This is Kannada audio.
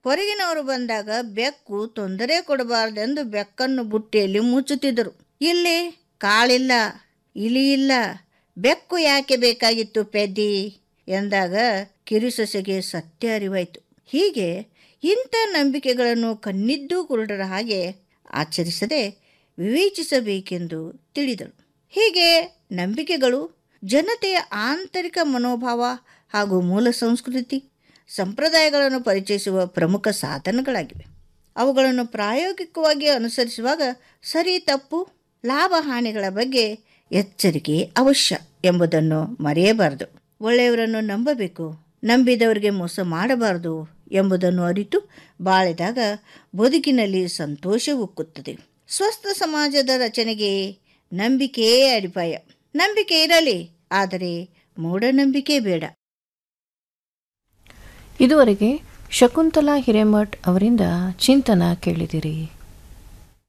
ಹೊರಗಿನವರು ಬಂದಾಗ ಬೆಕ್ಕು ತೊಂದರೆ ಕೊಡಬಾರ್ದೆಂದು ಬೆಕ್ಕನ್ನು ಬುಟ್ಟಿಯಲ್ಲಿ ಮುಚ್ಚುತ್ತಿದ್ದರು ಇಲ್ಲಿ ಕಾಳಿಲ್ಲ ಇಲಿ ಇಲ್ಲ ಬೆಕ್ಕು ಯಾಕೆ ಬೇಕಾಗಿತ್ತು ಪೆದ್ದಿ ಎಂದಾಗ ಕಿರುಸೊಸೆಗೆ ಸತ್ಯ ಅರಿವಾಯಿತು ಹೀಗೆ ಇಂಥ ನಂಬಿಕೆಗಳನ್ನು ಕಣ್ಣಿದ್ದೂ ಕುರುಡರ ಹಾಗೆ ಆಚರಿಸದೆ ವಿವೇಚಿಸಬೇಕೆಂದು ತಿಳಿದಳು ಹೀಗೆ ನಂಬಿಕೆಗಳು ಜನತೆಯ ಆಂತರಿಕ ಮನೋಭಾವ ಹಾಗೂ ಮೂಲ ಸಂಸ್ಕೃತಿ ಸಂಪ್ರದಾಯಗಳನ್ನು ಪರಿಚಯಿಸುವ ಪ್ರಮುಖ ಸಾಧನಗಳಾಗಿವೆ ಅವುಗಳನ್ನು ಪ್ರಾಯೋಗಿಕವಾಗಿ ಅನುಸರಿಸುವಾಗ ಸರಿ ತಪ್ಪು ಲಾಭ ಹಾನಿಗಳ ಬಗ್ಗೆ ಎಚ್ಚರಿಕೆ ಅವಶ್ಯ ಎಂಬುದನ್ನು ಮರೆಯಬಾರದು ಒಳ್ಳೆಯವರನ್ನು ನಂಬಬೇಕು ನಂಬಿದವರಿಗೆ ಮೋಸ ಮಾಡಬಾರದು ಎಂಬುದನ್ನು ಅರಿತು ಬಾಳಿದಾಗ ಬದುಕಿನಲ್ಲಿ ಸಂತೋಷ ಉಕ್ಕುತ್ತದೆ ಸ್ವಸ್ಥ ಸಮಾಜದ ರಚನೆಗೆ ನಂಬಿಕೆಯೇ ಅಡಿಪಾಯ ನಂಬಿಕೆ ಇರಲಿ ಆದರೆ ಮೂಢನಂಬಿಕೆ ಬೇಡ ಇದುವರೆಗೆ ಶಕುಂತಲಾ ಹಿರೇಮಠ್ ಅವರಿಂದ ಚಿಂತನ ಕೇಳಿದಿರಿ